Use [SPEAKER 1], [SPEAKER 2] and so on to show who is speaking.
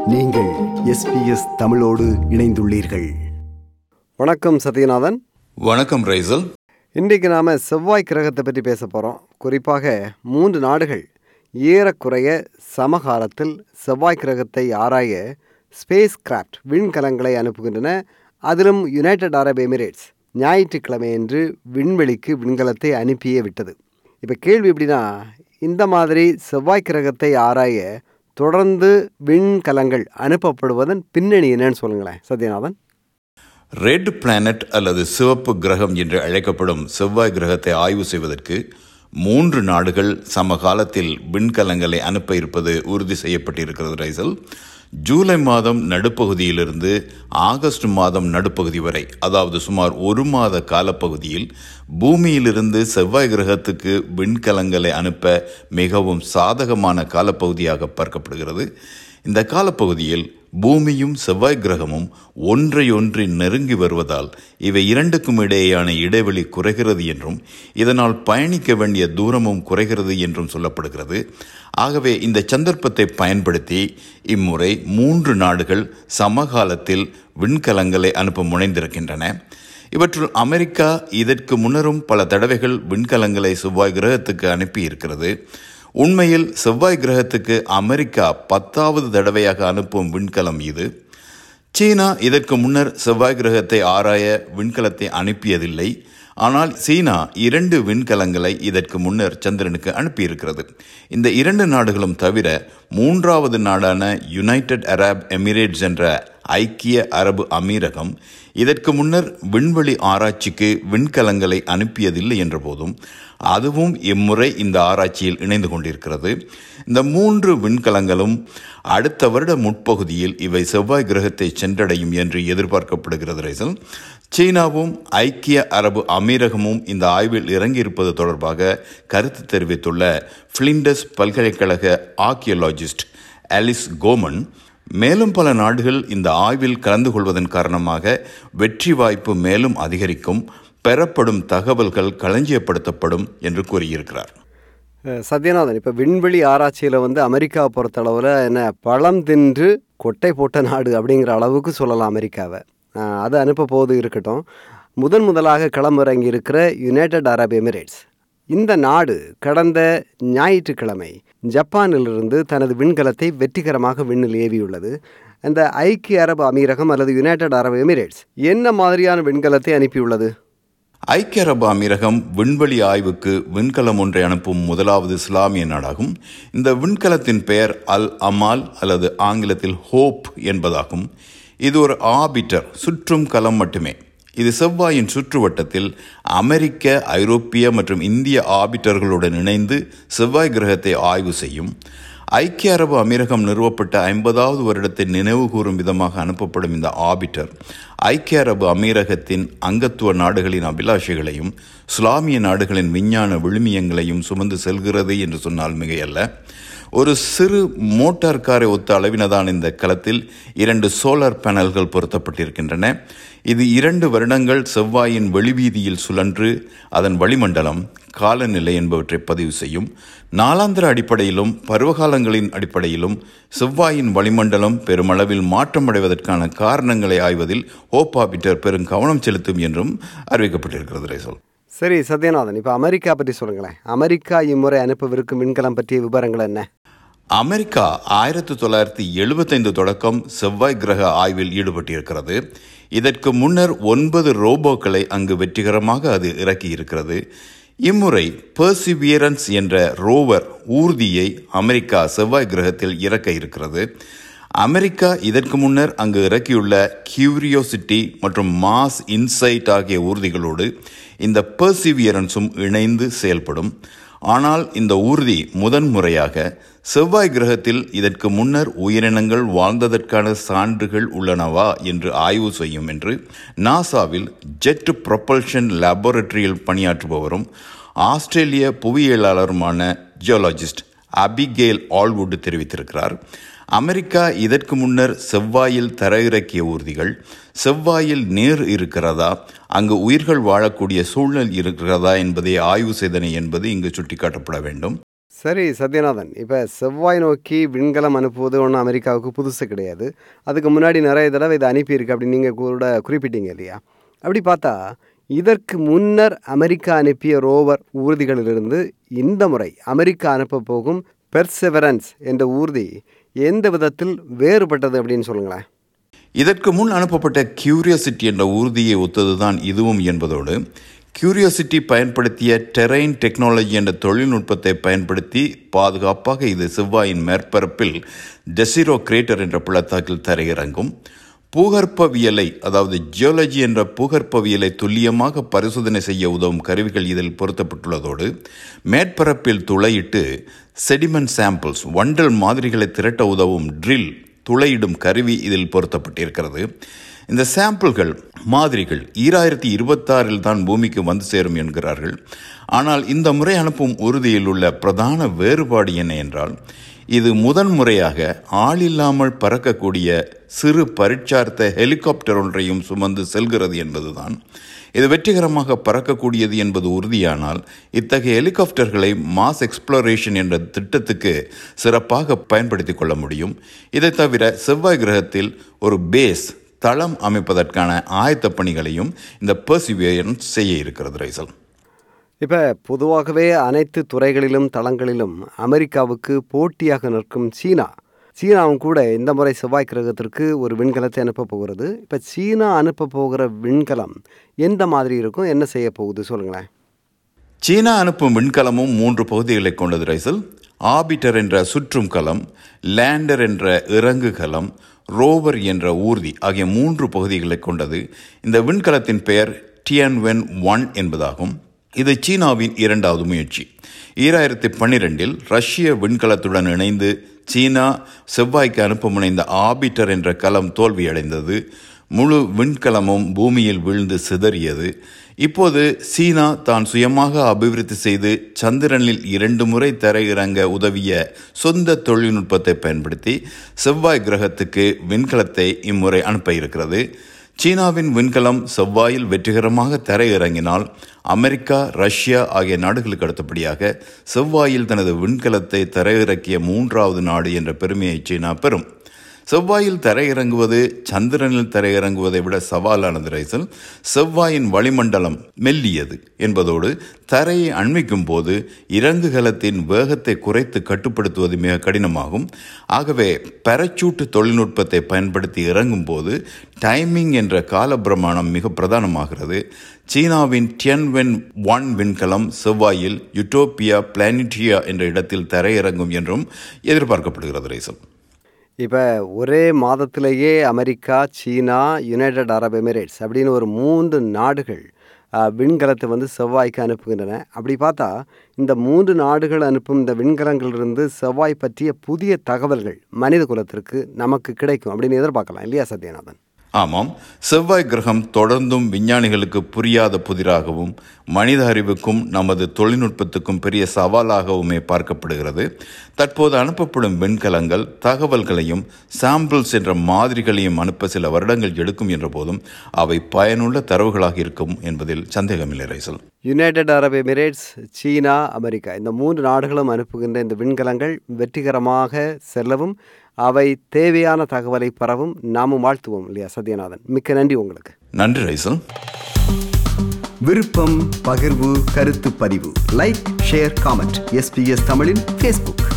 [SPEAKER 1] நீங்கள் எஸ்பிஎஸ் தமிழோடு இணைந்துள்ளீர்கள் வணக்கம் சத்யநாதன்
[SPEAKER 2] வணக்கம் ரைசல்
[SPEAKER 1] இன்றைக்கு நாம் செவ்வாய் கிரகத்தை பற்றி பேச போகிறோம் குறிப்பாக மூன்று நாடுகள் ஏறக்குறைய சமகாலத்தில் செவ்வாய் கிரகத்தை ஆராய ஸ்பேஸ் கிராஃப்ட் விண்கலங்களை அனுப்புகின்றன அதிலும் யுனைடெட் அரப் எமிரேட்ஸ் ஞாயிற்றுக்கிழமையன்று விண்வெளிக்கு விண்கலத்தை அனுப்பியே விட்டது இப்போ கேள்வி எப்படின்னா இந்த மாதிரி செவ்வாய் கிரகத்தை ஆராய தொடர்ந்து விண்கலங்கள் அனுப்பப்படுவதன் பின்னணி என்னன்னு சொல்லுங்களேன் சத்யநாதன்
[SPEAKER 2] ரெட் பிளானட் அல்லது சிவப்பு கிரகம் என்று அழைக்கப்படும் செவ்வாய் கிரகத்தை ஆய்வு செய்வதற்கு மூன்று நாடுகள் சமகாலத்தில் விண்கலங்களை அனுப்ப இருப்பது உறுதி செய்யப்பட்டிருக்கிறது ரைசல் ஜூலை மாதம் நடுப்பகுதியிலிருந்து ஆகஸ்ட் மாதம் நடுப்பகுதி வரை அதாவது சுமார் ஒரு மாத காலப்பகுதியில் பூமியிலிருந்து செவ்வாய் கிரகத்துக்கு விண்கலங்களை அனுப்ப மிகவும் சாதகமான காலப்பகுதியாக பார்க்கப்படுகிறது இந்த காலப்பகுதியில் பூமியும் செவ்வாய் கிரகமும் ஒன்றையொன்றி நெருங்கி வருவதால் இவை இரண்டுக்கும் இடையேயான இடைவெளி குறைகிறது என்றும் இதனால் பயணிக்க வேண்டிய தூரமும் குறைகிறது என்றும் சொல்லப்படுகிறது ஆகவே இந்த சந்தர்ப்பத்தை பயன்படுத்தி இம்முறை மூன்று நாடுகள் சமகாலத்தில் விண்கலங்களை அனுப்ப முனைந்திருக்கின்றன இவற்றுள் அமெரிக்கா இதற்கு முன்னரும் பல தடவைகள் விண்கலங்களை செவ்வாய் கிரகத்துக்கு அனுப்பி இருக்கிறது உண்மையில் செவ்வாய் கிரகத்துக்கு அமெரிக்கா பத்தாவது தடவையாக அனுப்பும் விண்கலம் இது சீனா இதற்கு முன்னர் செவ்வாய் கிரகத்தை ஆராய விண்கலத்தை அனுப்பியதில்லை ஆனால் சீனா இரண்டு விண்கலங்களை இதற்கு முன்னர் சந்திரனுக்கு அனுப்பியிருக்கிறது இந்த இரண்டு நாடுகளும் தவிர மூன்றாவது நாடான யுனைடெட் அரப் எமிரேட்ஸ் என்ற ஐக்கிய அரபு அமீரகம் இதற்கு முன்னர் விண்வெளி ஆராய்ச்சிக்கு விண்கலங்களை அனுப்பியதில்லை என்ற போதும் அதுவும் இம்முறை இந்த ஆராய்ச்சியில் இணைந்து கொண்டிருக்கிறது இந்த மூன்று விண்கலங்களும் அடுத்த வருட முற்பகுதியில் இவை செவ்வாய் கிரகத்தை சென்றடையும் என்று எதிர்பார்க்கப்படுகிறது ரைசல் சீனாவும் ஐக்கிய அரபு அமீரகமும் இந்த ஆய்வில் இறங்கியிருப்பது தொடர்பாக கருத்து தெரிவித்துள்ள பிளிண்டஸ் பல்கலைக்கழக ஆர்கியலாஜிஸ்ட் அலிஸ் கோமன் மேலும் பல நாடுகள் இந்த ஆய்வில் கலந்து கொள்வதன் காரணமாக வெற்றி வாய்ப்பு மேலும் அதிகரிக்கும் பெறப்படும் தகவல்கள் களஞ்சியப்படுத்தப்படும் என்று கூறியிருக்கிறார்
[SPEAKER 1] அஹ் சத்யநாதன் இப்போ விண்வெளி ஆராய்ச்சியில் வந்து அமெரிக்காவை பொறுத்தளவில் என்ன பழம் தின்று கொட்டை போட்ட நாடு அப்படிங்கிற அளவுக்கு சொல்லலாம் அமெரிக்காவை அஹ் அது அனுப்ப போது இருக்கட்டும் முதன் முதலாக களமிறங்கி இருக்கிற யுனைடெட் அரப் எமிரேட்ஸ் இந்த நாடு கடந்த ஞாயிற்றுக்கிழமை ஜப்பானிலிருந்து தனது விண்கலத்தை வெற்றிகரமாக விண்ணில் ஏவியுள்ளது அந்த ஐக்கிய அரபு அமீரகம் அல்லது யுனைடெட் அரப் எமிரேட்ஸ் என்ன மாதிரியான விண்கலத்தை அனுப்பியுள்ளது
[SPEAKER 2] ஐக்கிய அரபு அமீரகம் விண்வெளி ஆய்வுக்கு விண்கலம் ஒன்றை அனுப்பும் முதலாவது இஸ்லாமிய நாடாகும் இந்த விண்கலத்தின் பெயர் அல் அமால் அல்லது ஆங்கிலத்தில் ஹோப் என்பதாகும் இது ஒரு ஆபிட்டர் சுற்றும் கலம் மட்டுமே இது செவ்வாயின் சுற்றுவட்டத்தில் அமெரிக்க ஐரோப்பிய மற்றும் இந்திய ஆபிட்டர்களுடன் இணைந்து செவ்வாய் கிரகத்தை ஆய்வு செய்யும் ஐக்கிய அரபு அமீரகம் நிறுவப்பட்ட ஐம்பதாவது வருடத்தை நினைவு கூறும் விதமாக அனுப்பப்படும் இந்த ஆபிட்டர் ஐக்கிய அரபு அமீரகத்தின் அங்கத்துவ நாடுகளின் அபிலாஷைகளையும் இஸ்லாமிய நாடுகளின் விஞ்ஞான விழுமியங்களையும் சுமந்து செல்கிறது என்று சொன்னால் மிகையல்ல ஒரு சிறு மோட்டார் காரை ஒத்த அளவினதான் இந்த களத்தில் இரண்டு சோலார் பேனல்கள் பொருத்தப்பட்டிருக்கின்றன இது இரண்டு வருடங்கள் செவ்வாயின் வெளிவீதியில் சுழன்று அதன் வளிமண்டலம் காலநிலை என்பவற்றை பதிவு செய்யும் நாளாந்திர அடிப்படையிலும் பருவகாலங்களின் அடிப்படையிலும் செவ்வாயின் வளிமண்டலம் பெருமளவில் மாற்றமடைவதற்கான காரணங்களை ஆய்வதில் ஓப்பாபிட்டர் பெரும் கவனம் செலுத்தும் என்றும் அறிவிக்கப்பட்டிருக்கிறது ரேசல்
[SPEAKER 1] சரி சத்யநாதன் இப்போ அமெரிக்கா பற்றி சொல்லுங்களேன் அமெரிக்கா இம்முறை அனுப்பவிருக்கும் விண்கலம் பற்றிய விவரங்கள் என்ன
[SPEAKER 2] அமெரிக்கா ஆயிரத்தி தொள்ளாயிரத்தி எழுபத்தைந்து தொடக்கம் செவ்வாய் கிரக ஆய்வில் ஈடுபட்டிருக்கிறது இதற்கு முன்னர் ஒன்பது ரோபோக்களை அங்கு வெற்றிகரமாக அது இறக்கி இருக்கிறது இம்முறை பெர்சிவியரன்ஸ் என்ற ரோவர் ஊர்தியை அமெரிக்கா செவ்வாய் கிரகத்தில் இறக்க இருக்கிறது அமெரிக்கா இதற்கு முன்னர் அங்கு இறக்கியுள்ள கியூரியோசிட்டி மற்றும் மாஸ் இன்சைட் ஆகிய ஊர்திகளோடு இந்த பெர்சிவியரன்ஸும் இணைந்து செயல்படும் ஆனால் இந்த ஊர்தி முதன்முறையாக செவ்வாய் கிரகத்தில் இதற்கு முன்னர் உயிரினங்கள் வாழ்ந்ததற்கான சான்றுகள் உள்ளனவா என்று ஆய்வு செய்யும் என்று நாசாவில் ஜெட் ப்ரொபல்ஷன் லேபரட்டரியில் பணியாற்றுபவரும் ஆஸ்திரேலிய புவியியலாளருமான ஜியோலாஜிஸ்ட் அபிகேல் ஆல்வுட் தெரிவித்திருக்கிறார் அமெரிக்கா இதற்கு முன்னர் செவ்வாயில் தரையிறக்கிய ஊர்திகள் செவ்வாயில் நீர் இருக்கிறதா அங்கு உயிர்கள் வாழக்கூடிய சூழல் இருக்கிறதா என்பதை ஆய்வு செய்தன என்பது இங்கு சுட்டிக்காட்டப்பட வேண்டும்
[SPEAKER 1] சரி சத்யநாதன் இப்போ செவ்வாய் நோக்கி விண்கலம் அனுப்புவது ஒன்றும் அமெரிக்காவுக்கு புதுசு கிடையாது அதுக்கு முன்னாடி நிறைய தடவை இதை அனுப்பியிருக்கு அப்படின்னு நீங்கள் கூட குறிப்பிட்டீங்க இல்லையா அப்படி பார்த்தா இதற்கு முன்னர் அமெரிக்கா அனுப்பிய ரோவர் ஊர்திகளிலிருந்து இந்த முறை அமெரிக்கா அனுப்ப போகும் பெர்செவரன்ஸ் என்ற ஊர்தி எந்த விதத்தில் வேறுபட்டது அப்படின்னு சொல்லுங்களேன்
[SPEAKER 2] இதற்கு முன் அனுப்பப்பட்ட கியூரியாசிட்டி என்ற ஊர்தியை ஒத்ததுதான் இதுவும் என்பதோடு கியூரியாசிட்டி பயன்படுத்திய டெரைன் டெக்னாலஜி என்ற தொழில்நுட்பத்தை பயன்படுத்தி பாதுகாப்பாக இது செவ்வாயின் மேற்பரப்பில் டெசிரோ கிரேட்டர் என்ற பள்ளத்தாக்கில் தரையிறங்கும் பூகற்பவியலை அதாவது ஜியோலஜி என்ற பூகற்பவியலை துல்லியமாக பரிசோதனை செய்ய உதவும் கருவிகள் இதில் பொருத்தப்பட்டுள்ளதோடு மேற்பரப்பில் துளையிட்டு செடிமெண்ட் சாம்பிள்ஸ் வண்டல் மாதிரிகளை திரட்ட உதவும் ட்ரில் துளையிடும் கருவி இதில் பொருத்தப்பட்டிருக்கிறது இந்த சாம்பிள்கள் மாதிரிகள் ஈராயிரத்தி இருபத்தாறில் தான் பூமிக்கு வந்து சேரும் என்கிறார்கள் ஆனால் இந்த முறை அனுப்பும் உறுதியில் உள்ள பிரதான வேறுபாடு என்ன என்றால் இது முதன் முறையாக ஆளில்லாமல் பறக்கக்கூடிய சிறு பரீட்சார்த்த ஹெலிகாப்டர் ஒன்றையும் சுமந்து செல்கிறது என்பதுதான் இது வெற்றிகரமாக பறக்கக்கூடியது என்பது உறுதியானால் இத்தகைய ஹெலிகாப்டர்களை மாஸ் எக்ஸ்ப்ளோரேஷன் என்ற திட்டத்துக்கு சிறப்பாக பயன்படுத்திக் கொள்ள முடியும் இதை தவிர செவ்வாய் கிரகத்தில் ஒரு பேஸ் தளம் அமைப்பதற்கான ஆயத்த பணிகளையும் இந்த பர்சிவியரன்ஸ் செய்ய இருக்கிறது ரைசல்
[SPEAKER 1] இப்போ பொதுவாகவே அனைத்து துறைகளிலும் தளங்களிலும் அமெரிக்காவுக்கு போட்டியாக நிற்கும் சீனா சீனாவும் கூட இந்த முறை செவ்வாய் கிரகத்திற்கு ஒரு விண்கலத்தை அனுப்ப போகிறது இப்போ சீனா அனுப்ப போகிற விண்கலம் எந்த மாதிரி இருக்கும் என்ன செய்ய போகுது சொல்லுங்களேன்
[SPEAKER 2] சீனா அனுப்பும் விண்கலமும் மூன்று பகுதிகளை கொண்டது ரைசல் ஆபிட்டர் என்ற சுற்றும் கலம் லேண்டர் என்ற இறங்கு கலம் ரோவர் என்ற ஊர்தி ஆகிய மூன்று பகுதிகளை கொண்டது இந்த விண்கலத்தின் பெயர் டியன்வென் ஒன் என்பதாகும் இது சீனாவின் இரண்டாவது முயற்சி ஈராயிரத்தி பன்னிரெண்டில் ரஷ்ய விண்கலத்துடன் இணைந்து சீனா செவ்வாய்க்கு அனுப்ப முனைந்த ஆபிட்டர் என்ற கலம் தோல்வியடைந்தது முழு விண்கலமும் பூமியில் விழுந்து சிதறியது இப்போது சீனா தான் சுயமாக அபிவிருத்தி செய்து சந்திரனில் இரண்டு முறை தரையிறங்க உதவிய சொந்த தொழில்நுட்பத்தை பயன்படுத்தி செவ்வாய் கிரகத்துக்கு விண்கலத்தை இம்முறை அனுப்ப இருக்கிறது சீனாவின் விண்கலம் செவ்வாயில் வெற்றிகரமாக தரையிறங்கினால் அமெரிக்கா ரஷ்யா ஆகிய நாடுகளுக்கு அடுத்தபடியாக செவ்வாயில் தனது விண்கலத்தை தரையிறக்கிய மூன்றாவது நாடு என்ற பெருமையை சீனா பெறும் செவ்வாயில் தரையிறங்குவது சந்திரனில் தரையிறங்குவதை விட சவாலானது ரைசல் செவ்வாயின் வளிமண்டலம் மெல்லியது என்பதோடு தரையை அண்மிக்கும் போது இறங்குகலத்தின் வேகத்தை குறைத்து கட்டுப்படுத்துவது மிக கடினமாகும் ஆகவே பரச்சூட்டு தொழில்நுட்பத்தை பயன்படுத்தி இறங்கும் போது டைமிங் என்ற காலப்பிரமாணம் மிக பிரதானமாகிறது சீனாவின் டியன்வென் ஒன் விண்கலம் செவ்வாயில் யுட்டோப்பியா பிளானிட்டியா என்ற இடத்தில் தரையிறங்கும் என்றும் எதிர்பார்க்கப்படுகிறது ரைசல்
[SPEAKER 1] இப்போ ஒரே மாதத்திலேயே அமெரிக்கா சீனா யுனைடெட் அரப் எமிரேட்ஸ் அப்படின்னு ஒரு மூன்று நாடுகள் அஹ், விண்கலத்தை வந்து செவ்வாய்க்கு அனுப்புகின்றன அப்படி பார்த்தா இந்த மூன்று நாடுகள் அனுப்பும் இந்த விண்கலங்களிலிருந்து செவ்வாய் பற்றிய புதிய தகவல்கள் மனித குலத்திற்கு நமக்கு கிடைக்கும் அப்படின்னு எதிர்பார்க்கலாம் இல்லையா சத்யநாதன்
[SPEAKER 2] ஆமாம் செவ்வாய் கிரகம் தொடர்ந்தும் விஞ்ஞானிகளுக்கு புரியாத புதிராகவும் மனித அறிவுக்கும் நமது தொழில்நுட்பத்துக்கும் பெரிய சவாலாகவுமே பார்க்கப்படுகிறது தற்போது அனுப்பப்படும் விண்கலங்கள் தகவல்களையும் சாம்பிள்ஸ் என்ற மாதிரிகளையும் அனுப்ப சில வருடங்கள் எடுக்கும் என்ற போதும் அவை பயனுள்ள தரவுகளாக இருக்கும் என்பதில் சந்தேகமில்லை ரைசல்
[SPEAKER 1] யுனைடெட் அரப் எமிரேட்ஸ் சீனா அமெரிக்கா இந்த மூன்று நாடுகளும் அனுப்புகின்ற இந்த விண்கலங்கள் வெற்றிகரமாக செல்லவும் அவை தேவையான தகவலை பெறவும் நாமும் வாழ்த்துவோம் இல்லையா சத்யநாதன் மிக்க நன்றி உங்களுக்கு
[SPEAKER 2] நன்றி ரைசல்
[SPEAKER 1] விருப்பம் பகிர்வு கருத்து பதிவு லைக் ஷேர் காமெண்ட் எஸ்பிஎஸ் தமிழின் ஃபேஸ்புக்